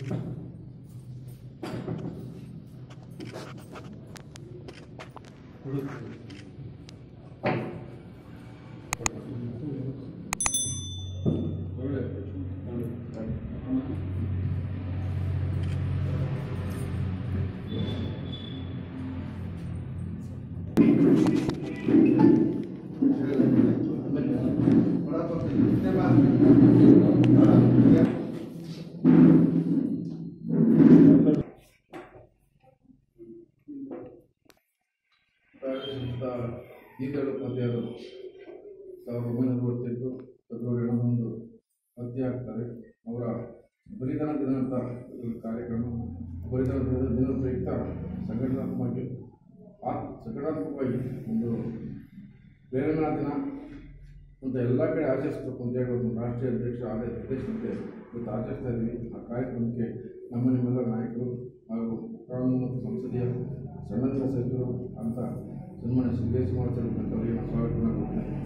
ಪ್ರಾರಂಭಿಸಿದ ಗೀತೆಗಳು ಪದ್ಯಗಳು ಸಾವಿರದ ಒಂಬೈನೂರ ಅರವತ್ತೆಂಟು ಫೆಬ್ರವರಿ ಹನ್ನೊಂದು ಪದ್ಯ ಆಗ್ತಾರೆ ಅವರ ಬಲಿದಾನ ದಿನ ಅಂತ ಇದು ಕಾರ್ಯಕ್ರಮ ಬಲಿದಾನ ದಿನದ ದಿನ ಪ್ರಯುಕ್ತ ಸಂಘಟನಾತ್ಮಕವಾಗಿ ಆ ಸಂಘಟನಾತ್ಮಕವಾಗಿ ಒಂದು ಪ್ರೇರಣಾ ದಿನ ಅಂತ ಎಲ್ಲ ಕಡೆ ಆಚರಿಸಬೇಕು ಅಂತ ಹೇಳಿ ಒಂದು ರಾಷ್ಟ್ರೀಯ ಅಧ್ಯಕ್ಷ ಆದ ಪ್ರದೇಶದಂತೆ ಇವತ್ತು ಆಚರಿಸ್ತಾ ಇದ್ದೀವಿ ಆ ಕಾರ್ಯಕ್ರಮಕ್ಕೆ ನಮ್ಮ ನಿಮ್ಮೆಲ್ಲ ನಾಯಕರು ಹಾಗೂ ಕಾನೂನು ಮತ್ತು ಸಂಸದೀಯ ಸಣ್ಣಂದ್ರ ಸಚಿವರು ಅಂತ ಸನ್ಮಾನ್ಯ ಶ್ರೀ ಮಾಡ್ತಾರೆ ಅವರಿಗೆ ನಾನು ಸ್ವಾಗತವನ್ನು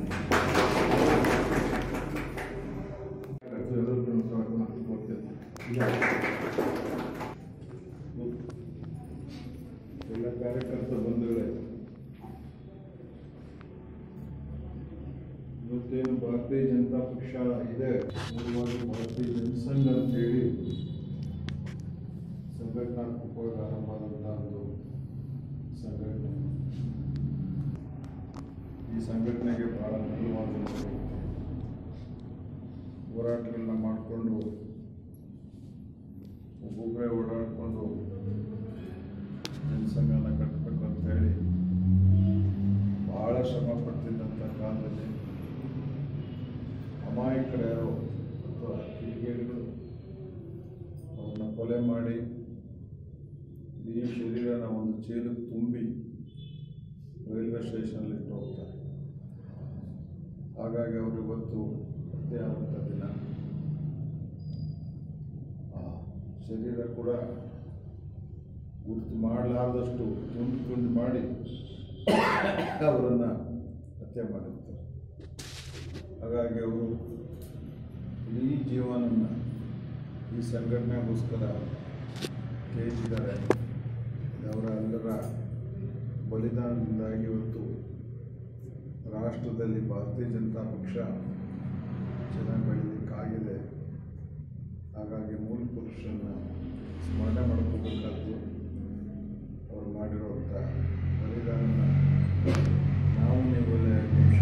ಕೊಡ್ತೇನೆ ಎಲ್ಲರಿಗೂ ನಾನು ಸ್ವಾಗತವನ್ನು ಕೊಡ್ತೇನೆ ಎಲ್ಲ ಕಾರ್ಯಕರ್ತ ಬಂಧುಗಳೇ ಇವತ್ತೇನು ಭಾರತೀಯ ಜನತಾ ಪಕ್ಷ ಇದೆ ಮೂಲವಾಗಿ ಭಾರತೀಯ ಜನಸಂಘ ಅಂತೇಳಿ ಸಂಘಟನಾತ್ಮಕವಾಗಿ ಆರಂಭ ಆದಂಥ ಒಂದು ಸಂಘಟನೆ ಈ ಸಂಘಟನೆಗೆ ಬಹಳ ನೆರವಾಗಬೇಕು ಹೋರಾಟಗಳನ್ನ ಮಾಡಿಕೊಂಡು ಒಬ್ಬೊಬ್ಬರೇ ಓಡಾಡಿಕೊಂಡು ಜನಸಂಘನ ಕಟ್ಟಬೇಕು ಅಂತ ಹೇಳಿ ಬಹಳ ಶ್ರಮ ಪಡ್ತಿದ್ದಂಥ ಕಾಲದಲ್ಲಿ ಅಮಾಯಕರು ಯಾರೋ ಅಥವಾ ಕಿಡಿಗೇಡಿಗಳು ಅವ್ರನ್ನ ಕೊಲೆ ಮಾಡಿ ಇಡೀ ಶರೀರನ ಒಂದು ಚೀಲಕ್ಕೆ ತುಂಬಿ ರೈಲ್ವೆ ಸ್ಟೇಷನಲ್ಲಿ ಇಟ್ಟು ಹೋಗ್ತಾರೆ ಹಾಗಾಗಿ ಅವರು ಇವತ್ತು ಪತ್ತೆ ಆದಂಥ ದಿನ ಆ ಶರೀರ ಕೂಡ ಗುರುತು ಮಾಡಲಾರ್ದಷ್ಟು ತುಂಡು ತುಂಡು ಮಾಡಿ ಅವರನ್ನು ಹತ್ಯೆ ಮಾಡಿರ್ತಾರೆ ಹಾಗಾಗಿ ಅವರು ಇಡೀ ಜೀವನವನ್ನು ಈ ಸಂಘಟನೆಗೋಸ್ಕರ ತ್ಯಜಿಸಿದ್ದಾರೆ ಅವರ ಎಲ್ಲರ ಬಲಿದಾನದಿಂದಾಗಿ ಇವತ್ತು ರಾಷ್ಟ್ರದಲ್ಲಿ ಭಾರತೀಯ ಜನತಾ ಪಕ್ಷ ಚೆನ್ನಾಗಿ ಬೆಳೀಲಿಕ್ಕಾಗಿದೆ ಹಾಗಾಗಿ ಮೂಲ ಪುರುಷರನ್ನು ಸ್ಮರಣೆ ಮಾಡ್ಕೋಬೇಕಾದ್ದು ಅವರು ಮಾಡಿರುವಂಥ ಬಲಿದಾನನ ನಾವು ನೀವು ಎರಡು ನಿಮಿಷ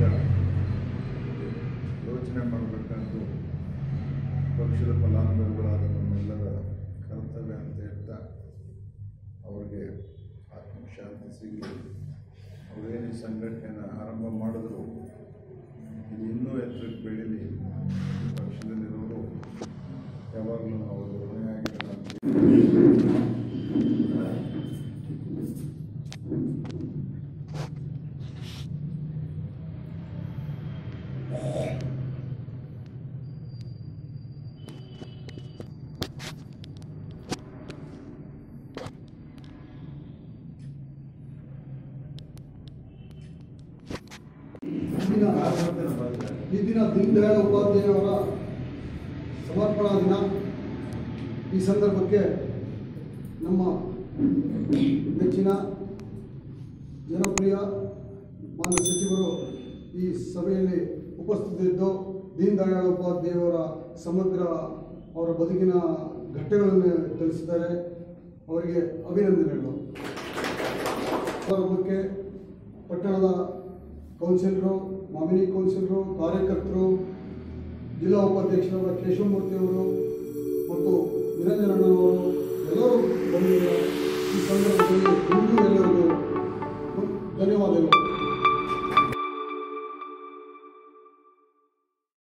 ಯೋಚನೆ ಮಾಡಬೇಕಾದ್ದು ಪಕ್ಷದ ಫಲಾನುಭವಿಗಳಾದ ನಮ್ಮೆಲ್ಲರ ಕರ್ತವ್ಯ ಅಂತ ಹೇಳ್ತಾ ಅವ್ರಿಗೆ ಆತ್ಮಶಾಂತಿ ಸಿಗಲಿ ಅವರೇನು ಈ ಸಂಘಟನೆಯನ್ನು ಆರಂಭ ಮಾಡಿದ್ರು ಇದು ಇನ್ನೂ ಎತ್ತರಕ್ಕೆ ಬೆಳೀಲಿ ಪಕ್ಷದಲ್ಲಿರೋರು ಯಾವಾಗಲೂ ನಾವು ಋಣಿಯಾಗಿರೋಣ ಅಂತ ಇಂದಿನ ಈ ದಿನ ದೀನ್ ದಯಾಳ್ ಉಪಾಧ್ಯಾಯವರ ಸಮರ್ಪಣಾ ದಿನ ಈ ಸಂದರ್ಭಕ್ಕೆ ನಮ್ಮ ನೆಚ್ಚಿನ ಜನಪ್ರಿಯ ಮಾನ್ಯ ಸಚಿವರು ಈ ಸಭೆಯಲ್ಲಿ ಉಪಸ್ಥಿತರಿದ್ದು ದೀನ್ ದಯಾಳ್ ಉಪಾಧ್ಯಾಯವರ ಸಮಗ್ರ ಅವರ ಬದುಕಿನ ಘಟ್ಟಗಳನ್ನು ತಿಳಿಸಿದ್ದಾರೆ ಅವರಿಗೆ ಅಭಿನಂದನೆಗಳು ಸಂದರ್ಭಕ್ಕೆ ಪಟ್ಟಣದ ಕೌನ್ಸಿಲರು ನಾಮಿನಿ ಕೌನ್ಸಿಲರು ಕಾರ್ಯಕರ್ತರು ಜಿಲ್ಲಾ ಉಪಾಧ್ಯಕ್ಷರಾದ ಕೇಶವಮೂರ್ತಿ ಅವರು ಮತ್ತು ನಿರಂಜನಣ್ಣ